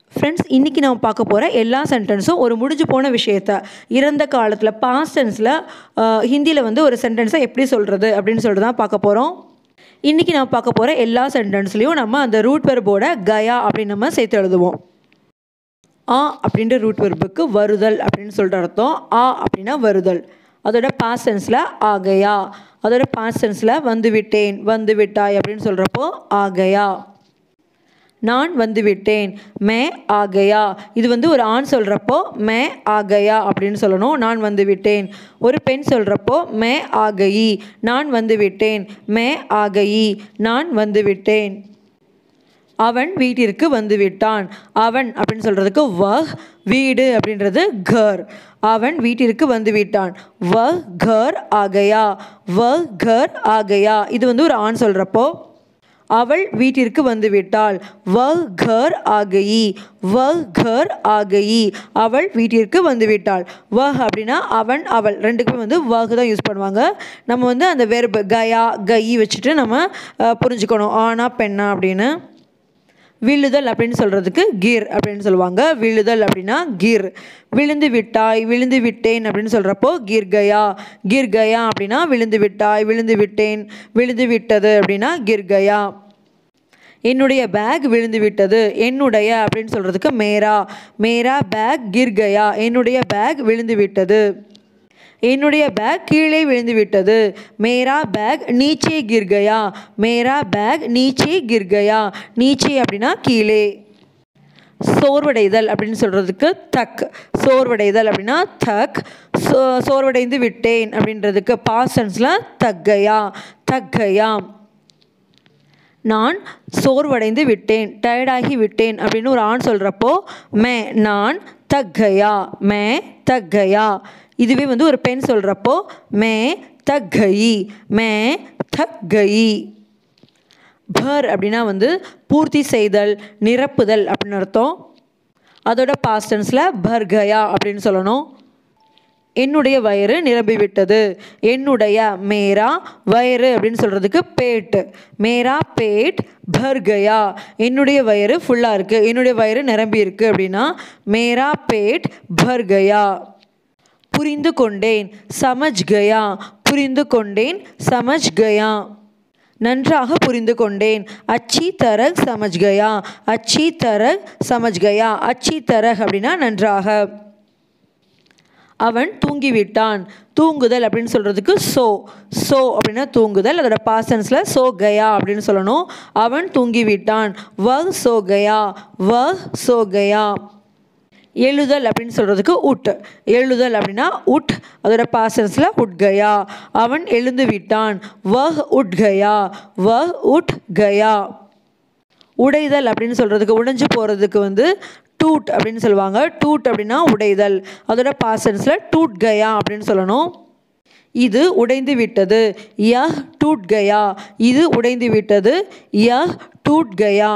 friends இன்றைக்கி நம்ம பார்க்க போகிற எல்லா சென்டென்ஸும் ஒரு முடிஞ்சு போன விஷயத்த இறந்த காலத்தில் பாஸ்ட் டென்ஸில் ஹிந்தியில் வந்து ஒரு சென்டென்ஸை எப்படி சொல்கிறது அப்படின்னு சொல்லிட்டு தான் பார்க்க போகிறோம் இன்றைக்கி நம்ம பார்க்க போகிற எல்லா சென்டென்ஸ்லேயும் நம்ம அந்த ரூட் வெர்போட கயா அப்படின்னு நம்ம சேர்த்து எழுதுவோம் ஆ அப்படின்ற ரூட் வெர்புக்கு வருதல் அப்படின்னு சொல்லிட்டு அர்த்தம் ஆ அப்படின்னா வருதல் அதோட பாஸ்ட் டென்ஸில் ஆகையா அதோட பாஸ்ட் டென்ஸில் வந்து விட்டேன் வந்து விட்டாய் அப்படின்னு சொல்கிறப்போ ஆகையா நான் வந்து விட்டேன் மே ஆகையா இது வந்து ஒரு ஆண் சொல்கிறப்போ மே ஆகையா அப்படின்னு சொல்லணும் நான் வந்து விட்டேன் ஒரு பெண் சொல்கிறப்போ மே ஆகயி நான் வந்து விட்டேன் மே ஆகயி நான் வந்து விட்டேன் அவன் வீட்டிற்கு வந்து விட்டான் அவன் அப்படின்னு சொல்கிறதுக்கு வஹ் வீடு அப்படின்றது கர் அவன் வீட்டிற்கு வந்து விட்டான் வ கர் ஆகையா வ கர் ஆகையா இது வந்து ஒரு ஆண் சொல்கிறப்போ அவள் வீட்டிற்கு வந்து விட்டாள் வ கர் ஆகயி வ கர் ஆகயி அவள் வீட்டிற்கு வந்து விட்டாள் வ அப்படின்னா அவன் அவள் ரெண்டுக்குமே வந்து வகு தான் யூஸ் பண்ணுவாங்க நம்ம வந்து அந்த வெறுப்பு கயா கயி வச்சுட்டு நம்ம அஹ், புரிஞ்சுக்கணும் ஆனா பெண்ணா அப்படின்னு விழுதல் அப்படின்னு சொல்கிறதுக்கு கீர் அப்படின்னு சொல்லுவாங்க விழுதல் அப்படின்னா கீர் விழுந்து விட்டாய் விழுந்து விட்டேன் அப்படின்னு சொல்கிறப்போ கீர் கயா கீர் கயா அப்படின்னா விழுந்து விட்டாய் விழுந்து விட்டேன் விழுந்து விட்டது அப்படின்னா கீர் கயா என்னுடைய பேக் விழுந்து விட்டது என்னுடைய அப்படின்னு சொல்கிறதுக்கு மேரா மேரா பேக் கிர் கயா என்னுடைய பேக் விழுந்து விட்டது என்னுடைய பேக் கீழே விழுந்து விட்டது மேரா பேக் நீச்சே கிர் கயா மேரா பேக் நீச்சே கிர் கயா நீச்சே அப்படின்னா கீழே சோர்வடைதல் அப்படின்னு சொல்கிறதுக்கு தக் சோர்வடைதல் அப்படின்னா தக் சோ சோர்வடைந்து விட்டேன் அப்படின்றதுக்கு பாசன்ஸில் தக்கையா தக்கையா நான் சோர்வடைந்து விட்டேன் டயர்டாகி விட்டேன் அப்படின்னு ஒரு ஆண் சொல்கிறப்போ மே நான் தக்கையா மே தக்கையா இதுவே வந்து ஒரு பெண் சொல்கிறப்போ மே தக்கயி மே தக்கயி பர் அப்படின்னா வந்து பூர்த்தி செய்தல் நிரப்புதல் அப்படின்னு அர்த்தம் அதோட பாஸ்டன்ஸில் பர்கயா அப்படின்னு சொல்லணும் என்னுடைய வயிறு நிரம்பி விட்டது என்னுடைய மேரா வயிறு அப்படின்னு சொல்கிறதுக்கு பேட் மேரா பேட் பர்கயா என்னுடைய வயிறு ஃபுல்லாக இருக்குது என்னுடைய வயிறு நிரம்பி இருக்குது அப்படின்னா மேரா பேட் பர்கயா புரிந்து கொண்டேன் சமஜ் கயா புரிந்து கொண்டேன் சமஜ் கயா நன்றாக புரிந்து கொண்டேன் அச்சி தரக் சமஜ் கயா அச்சி தரக் சமஜ் கயா அச்சி தரக் அப்படின்னா நன்றாக அவன் தூங்கிவிட்டான் தூங்குதல் அப்படின்னு சொல்கிறதுக்கு சோ சோ அப்படின்னா தூங்குதல் அதோட பாசன்ஸில் சோ கயா அப்படின்னு சொல்லணும் அவன் தூங்கிவிட்டான் வ சோ கயா வ சோ கயா எழுதல் அப்படின்னு சொல்கிறதுக்கு உட் எழுதல் அப்படின்னா உட் அதோட பாசன்ஸில் உட்கயா அவன் எழுந்து விட்டான் வஹ் உட்கயா வஹ் உட் கயா உடைதல் அப்படின்னு சொல்கிறதுக்கு உடைஞ்சு போகிறதுக்கு வந்து டூட் அப்படின்னு சொல்லுவாங்க டூட் அப்படின்னா உடைதல் அதோட பாசன்ஸில் டூட் கயா அப்படின்னு சொல்லணும் இது உடைந்து விட்டது யஹ் டூட் கயா இது உடைந்து விட்டது யஹ் டூட் கயா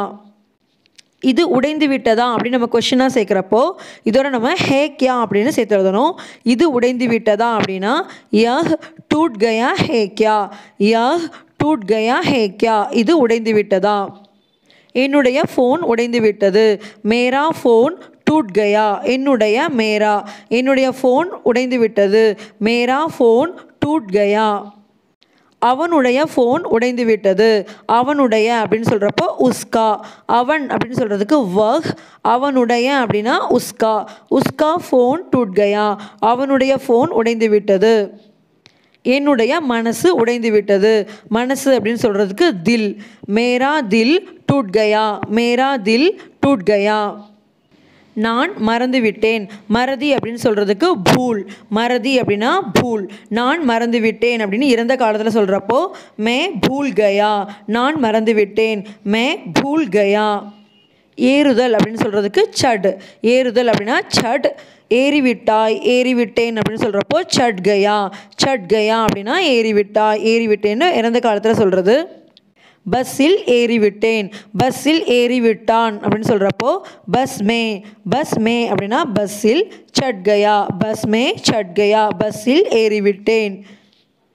இது உடைந்து விட்டதா அப்படின்னு நம்ம கொஷினாக சேர்க்குறப்போ இதோட நம்ம ஹே கியா அப்படின்னு சேர்த்து எழுதணும் இது உடைந்து விட்டதா அப்படின்னா யஹ் டூட் கயா ஹே கியா யஹ் டூட் கயா ஹே கியா இது உடைந்து விட்டதா என்னுடைய ஃபோன் உடைந்து விட்டது மேரா ஃபோன் டூட் கயா என்னுடைய மேரா என்னுடைய ஃபோன் உடைந்து விட்டது மேரா ஃபோன் டூட் கயா அவனுடைய ஃபோன் உடைந்து விட்டது அவனுடைய அப்படின்னு சொல்கிறப்போ உஸ்கா அவன் அப்படின்னு சொல்கிறதுக்கு வஹ் அவனுடைய அப்படின்னா உஸ்கா உஸ்கா ஃபோன் டூட் கயா அவனுடைய ஃபோன் உடைந்து விட்டது என்னுடைய மனசு உடைந்து விட்டது மனசு அப்படின்னு சொல்கிறதுக்கு தில் மேரா தில் டூட் கயா மேரா தில் டூட் கயா நான் மறந்து விட்டேன் மறதி அப்படின்னு சொல்கிறதுக்கு பூல் மறதி அப்படின்னா பூல் நான் மறந்து விட்டேன் அப்படின்னு இறந்த காலத்தில் சொல்கிறப்போ மே பூல் கயா நான் மறந்து விட்டேன் மே பூல் கயா ஏறுதல் அப்படின்னு சொல்கிறதுக்கு சட் ஏறுதல் அப்படின்னா சட் ஏறி விட்டாய் ஏறி விட்டேன் அப்படின்னு சொல்கிறப்போ சட் கயா சட் கயா அப்படின்னா ஏறி விட்டாய் ஏறி விட்டேன்னு இறந்த காலத்தில் சொல்கிறது பஸ்ஸில் ஏறிவிட்டேன் பஸ்ஸில் ஏறிவிட்டான் அப்படின்னு சொல்கிறப்போ பஸ் மே பஸ் மே அப்படின்னா பஸ்ஸில் சட் கயா பஸ் மே சட் கயா பஸ்ஸில் ஏறிவிட்டேன்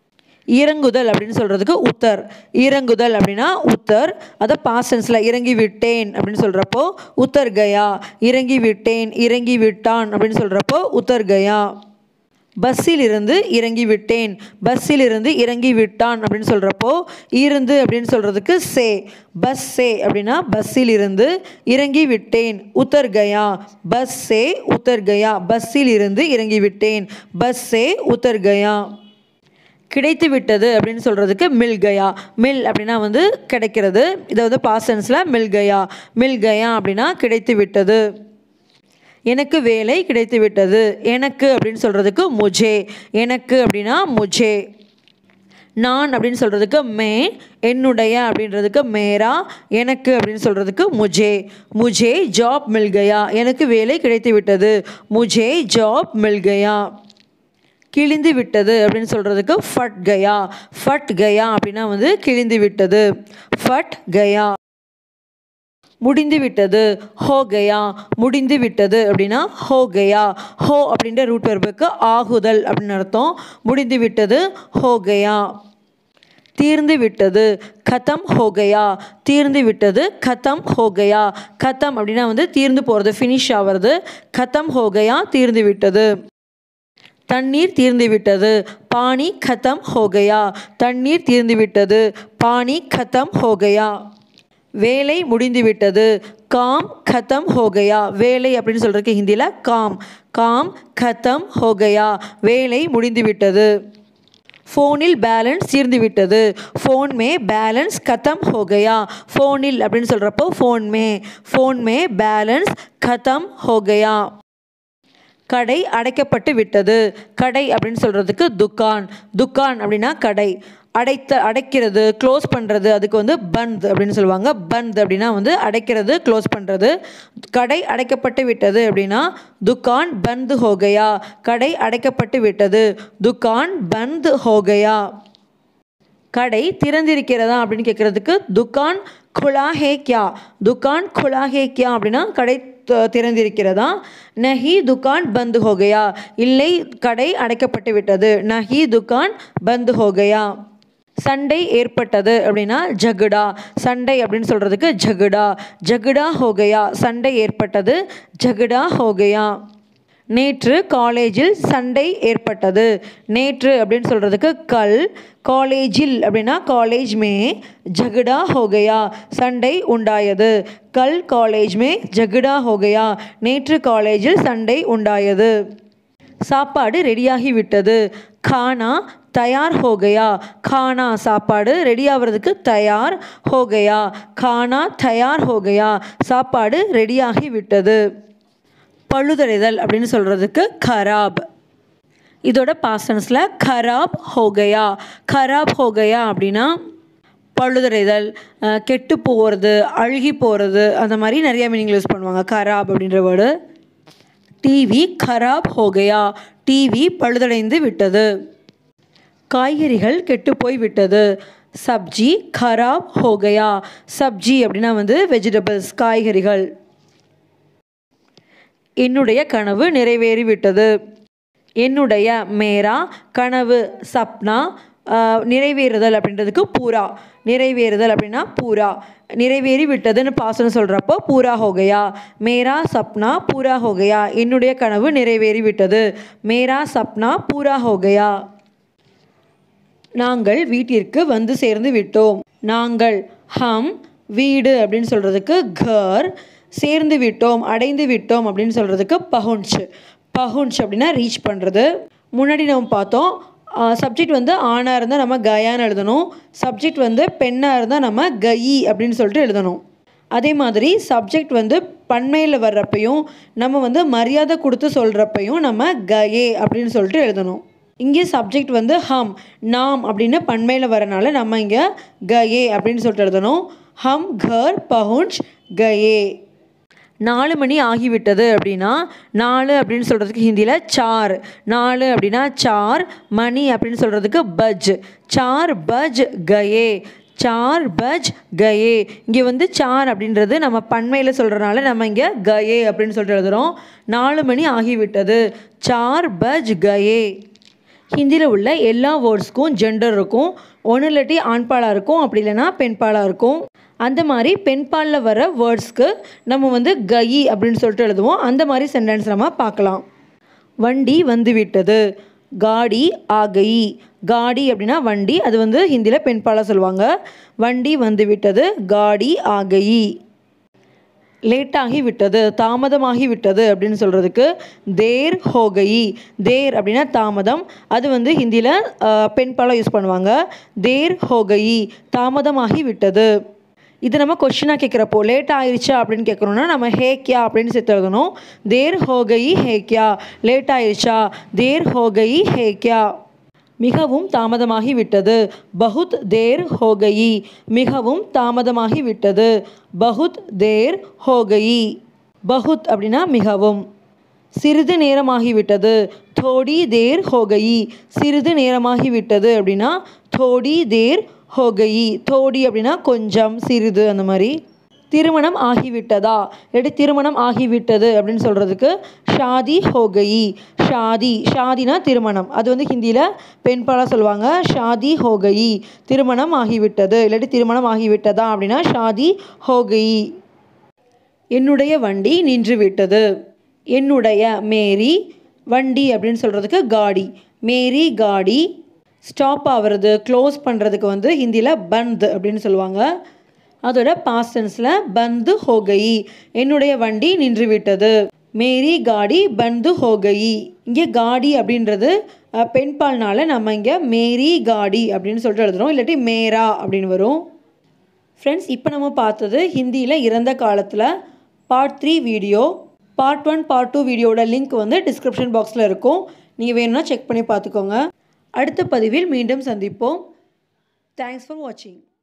இறங்குதல் அப்படின்னு சொல்கிறதுக்கு உத்தர் இறங்குதல் அப்படின்னா உத்தர் அதை பாசன்ஸில் இறங்கி விட்டேன் அப்படின்னு சொல்கிறப்போ உத்தர் கயா இறங்கி விட்டேன் இறங்கி விட்டான் அப்படின்னு சொல்கிறப்போ உத்தர் கயா பஸ்ஸில் இருந்து இறங்கி விட்டேன் பஸ்ஸில் இருந்து இறங்கி விட்டான் அப்படின்னு சொல்கிறப்போ இருந்து அப்படின்னு சொல்கிறதுக்கு சே பஸ் சே அப்படின்னா பஸ்ஸில் இருந்து இறங்கி விட்டேன் உத்தர் கயா பஸ் சே உத்தர் கயா பஸ்ஸில் இருந்து இறங்கி விட்டேன் பஸ் சே உத்தர் கயா கிடைத்து விட்டது அப்படின்னு சொல்கிறதுக்கு மில் கயா மில் அப்படின்னா வந்து கிடைக்கிறது இதை வந்து பாசன்ஸில் மில் கயா மில் கயா அப்படின்னா கிடைத்து விட்டது எனக்கு வேலை கிடைத்து விட்டது எனக்கு அப்படின்னு சொல்கிறதுக்கு முஜே எனக்கு அப்படின்னா முஜே நான் அப்படின்னு சொல்கிறதுக்கு மே என்னுடைய அப்படின்றதுக்கு மேரா எனக்கு அப்படின்னு சொல்கிறதுக்கு முஜே முஜே ஜாப் மில் கயா எனக்கு வேலை கிடைத்து விட்டது முஜே ஜாப் மில் கயா கிழிந்து விட்டது அப்படின்னு சொல்கிறதுக்கு ஃபட் கயா ஃபட் கயா அப்படின்னா வந்து கிழிந்து விட்டது ஃபட் கயா முடிந்து விட்டது ஹோ கயா முடிந்து விட்டது அப்படின்னா ஹோ கயா ஹோ அப்படின்ற ரூட் வெர்புக்கு ஆகுதல் அப்படின்னு அர்த்தம் முடிந்து விட்டது ஹோ கயா தீர்ந்து விட்டது கதம் ஹோ கயா தீர்ந்து விட்டது கதம் ஹோ கயா கதம் அப்படின்னா வந்து தீர்ந்து போகிறது ஃபினிஷ் ஆகிறது கதம் ஹோ கயா தீர்ந்து விட்டது தண்ணீர் தீர்ந்து விட்டது பானி கதம் ஹோகயா தண்ணீர் தீர்ந்து விட்டது பானி கதம் ஹோகயா வேலை முடிந்து விட்டது காம் கதம் ஹோகயா வேலை அப்படின்னு சொல்கிறதுக்கு ஹிந்தியில் காம் காம் கதம் ஹோகயா வேலை முடிந்து விட்டது ஃபோனில் பேலன்ஸ் தீர்ந்து விட்டது ஃபோன் மே பேலன்ஸ் கதம் ஹோகயா ஃபோனில் அப்படின்னு சொல்கிறப்போ ஃபோன் மே ஃபோன் மே பேலன்ஸ் கதம் ஹோகயா கடை அடைக்கப்பட்டு விட்டது கடை அப்படின்னு சொல்கிறதுக்கு துக்கான் துக்கான் அப்படின்னா கடை அடைத்த அடைக்கிறது க்ளோஸ் பண்ணுறது அதுக்கு வந்து பந்த் அப்படின்னு சொல்லுவாங்க பந்த் அப்படின்னா வந்து அடைக்கிறது க்ளோஸ் பண்ணுறது கடை அடைக்கப்பட்டு விட்டது அப்படின்னா துக்கான் பந்த் ஹோகயா கடை அடைக்கப்பட்டு விட்டது துக்கான் பந்த் ஹோகயா கடை திறந்திருக்கிறதா அப்படின்னு கேட்குறதுக்கு துக்கான் குலா ஹே கியா துக்கான் குலா ஹே கியா அப்படின்னா கடை த- திறந்திருக்கிறதா நஹி துக்கான் பந்து ஹோகயா இல்லை கடை அடைக்கப்பட்டு விட்டது நஹி துக்கான் பந்து ஹோகயா சண்டை ஏற்பட்டது அப்படின்னா ஜகுடா சண்டை அப்படின்னு சொல்கிறதுக்கு ஜகுடா ஜகுடா ஹோகயா சண்டை ஏற்பட்டது ஜகுடா ஹோகயா நேற்று காலேஜில் சண்டை ஏற்பட்டது நேற்று அப்படின்னு சொல்கிறதுக்கு கல் காலேஜில் அப்படின்னா காலேஜ் மே ஜகுடா ஹோகயா சண்டை உண்டாயது கல் காலேஜ் மே ஜகுடா ஹோகயா நேற்று காலேஜில் சண்டை உண்டாயது சாப்பாடு ரெடியாகி விட்டது கானா தயார் ஹோகயா கானா சாப்பாடு ரெடி ஆகிறதுக்கு தயார் ஹோகயா கானா தயார் ஹோகயா சாப்பாடு ரெடியாகி விட்டது பழுதடைதல் அப்படின்னு சொல்கிறதுக்கு கராப் இதோட பாசன்ஸில் கராப் ஹோகயா கராப் ஹோகயா அப்படின்னா பழுதடைதல் அஹ், கெட்டு போகிறது அழுகி போகிறது அந்த மாதிரி நிறைய மீனிங் யூஸ் பண்ணுவாங்க கராப் அப்படின்ற வேர்டு டிவி கராப் ஹோகயா டிவி பழுதடைந்து விட்டது காய்கறிகள் கெட்டுப்போய் விட்டது சப்ஜி கராப் ஹோகயா சப்ஜி அப்படின்னா வந்து வெஜிடபிள்ஸ் காய்கறிகள் என்னுடைய கனவு நிறைவேறிவிட்டது என்னுடைய மேரா கனவு சப்னா ஆஹ், நிறைவேறுதல் அப்படின்றதுக்கு பூரா நிறைவேறுதல் அப்படின்னா பூரா நிறைவேறி விட்டதுன்னு பாசனம் சொல்கிறப்போ பூரா ஹோகையா மேரா சப்னா பூரா ஹோகையா என்னுடைய கனவு நிறைவேறி விட்டது மேரா சப்னா பூரா ஹோகையா நாங்கள் வீட்டிற்கு வந்து சேர்ந்து விட்டோம் நாங்கள் ஹம் வீடு அப்படின்னு சொல்கிறதுக்கு கர் சேர்ந்து விட்டோம் அடைந்து விட்டோம் அப்படின்னு சொல்கிறதுக்கு பஹுன்ச் பஹுன்ச் அப்படின்னா ரீச் பண்ணுறது முன்னாடி நம்ம பார்த்தோம் சப்ஜெக்ட் வந்து ஆணாக இருந்தால் நம்ம கயான்னு எழுதணும் சப்ஜெக்ட் வந்து பெண்ணாக இருந்தால் நம்ம கயி அப்படின்னு சொல்லிட்டு எழுதணும் அதே மாதிரி சப்ஜெக்ட் வந்து பன்மையில் வர்றப்பையும் நம்ம வந்து மரியாதை கொடுத்து சொல்கிறப்பையும் நம்ம கயே அப்படின்னு சொல்லிட்டு எழுதணும் இங்கே சப்ஜெக்ட் வந்து ஹம் நாம் அப்படின்னு பன்மையில் வரனால நம்ம இங்கே கயே அப்படின்னு சொல்லிட்டு எழுதணும் ஹம் கர் பஹுன்ச் கயே நாலு மணி ஆகிவிட்டது அப்படின்னா நாலு அப்படின்னு சொல்கிறதுக்கு ஹிந்தியில் சார் நாலு அப்படின்னா சார் மணி அப்படின்னு சொல்கிறதுக்கு பஜ் சார் பஜ் கயே சார் பஜ் கயே இங்கே வந்து சார் அப்படின்றது நம்ம பன்மையில் சொல்கிறனால நம்ம இங்கே கயே அப்படின்னு சொல்லிட்டு எழுதுகிறோம் நாலு மணி ஆகிவிட்டது சார் பஜ் கயே ஹிந்தியில் உள்ள எல்லா வேர்ட்ஸ்க்கும் ஜெண்டர் இருக்கும் ஒன்று இல்லாட்டி ஆண்பாலாக இருக்கும் அப்படி இல்லைன்னா பெண்பாலாக இருக்கும் அந்த மாதிரி பெண்பாலில் வர வேர்ட்ஸ்க்கு நம்ம வந்து கயி அப்படின்னு சொல்லிட்டு எழுதுவோம் அந்த மாதிரி சென்டென்ஸ் நம்ம பார்க்கலாம் வண்டி வந்துவிட்டது காடி ஆகி காடி அப்படின்னா வண்டி அது வந்து ஹிந்தியில் பெண்பாலாக சொல்லுவாங்க வண்டி வந்துவிட்டது காடி ஆகி லேட்டாகி விட்டது தாமதமாகி விட்டது அப்படின்னு சொல்கிறதுக்கு தேர் ஹோகயி தேர் அப்படின்னா தாமதம் அது வந்து ஹிந்தியில் பெண்பாலாக யூஸ் பண்ணுவாங்க தேர் ஹோகயி தாமதமாகி விட்டது இது நம்ம கொஷினாக கேட்குறப்போ லேட் ஆயிடுச்சா அப்படின்னு கேட்குறோன்னா நம்ம ஹேக்யா அப்படின்னு சேர்த்து எழுதணும் தேர் ஹோகயி ஹேக்யா லேட் ஆயிடுச்சா தேர் ஹோகயி ஹேக்யா மிகவும் தாமதமாகி விட்டது பகுத் தேர் ஹோகயி மிகவும் தாமதமாகி விட்டது பகுத் தேர் ஹோகயி பகுத் அப்படின்னா மிகவும் சிறிது நேரமாகிவிட்டது தோடி தேர் ஹோகயி சிறிது நேரமாகிவிட்டது அப்படின்னா தோடி தேர் ஹோகயி தோடி அப்படின்னா கொஞ்சம் சிறிது அந்த மாதிரி திருமணம் ஆகிவிட்டதா இல்லாட்டி திருமணம் ஆகிவிட்டது அப்படின்னு சொல்கிறதுக்கு ஷாதி ஹோகயி ஷாதி ஷாதினா திருமணம் அது வந்து ஹிந்தியில் பெண்பாலாக சொல்லுவாங்க ஷாதி ஹோகயி திருமணம் ஆகிவிட்டது இல்லாட்டி திருமணம் ஆகிவிட்டதா அப்படின்னா ஷாதி ஹோகயி என்னுடைய வண்டி நின்று விட்டது என்னுடைய மேரி வண்டி அப்படின்னு சொல்கிறதுக்கு காடி மேரி காடி ஸ்டாப் ஆகிறது க்ளோஸ் பண்ணுறதுக்கு வந்து ஹிந்தியில் பந்த் அப்படின்னு சொல்லுவாங்க அதோட பாஸ்டன்ஸில் பந்து ஹோகயி என்னுடைய வண்டி நின்று விட்டது மேரி காடி பந்து ஹோகயி இங்கே காடி அப்படின்றது அஹ், பெண்பால்னால நம்ம இங்கே மேரி காடி அப்படின்னு சொல்லிட்டு எழுதுறோம் இல்லாட்டி மேரா அப்படின்னு வரும் ஃப்ரெண்ட்ஸ் இப்போ நம்ம பார்த்தது ஹிந்தியில் இறந்த காலத்தில் part three video part one part two வீடியோட லிங்க் வந்து டிஸ்கிரிப்ஷன் பாக்ஸில் இருக்கும் நீங்கள் வேணும்னா செக் பண்ணி பார்த்துக்கோங்க அடுத்த பதிவில் மீண்டும் சந்திப்போம் தேங்க்ஸ் ஃபார் வாட்சிங்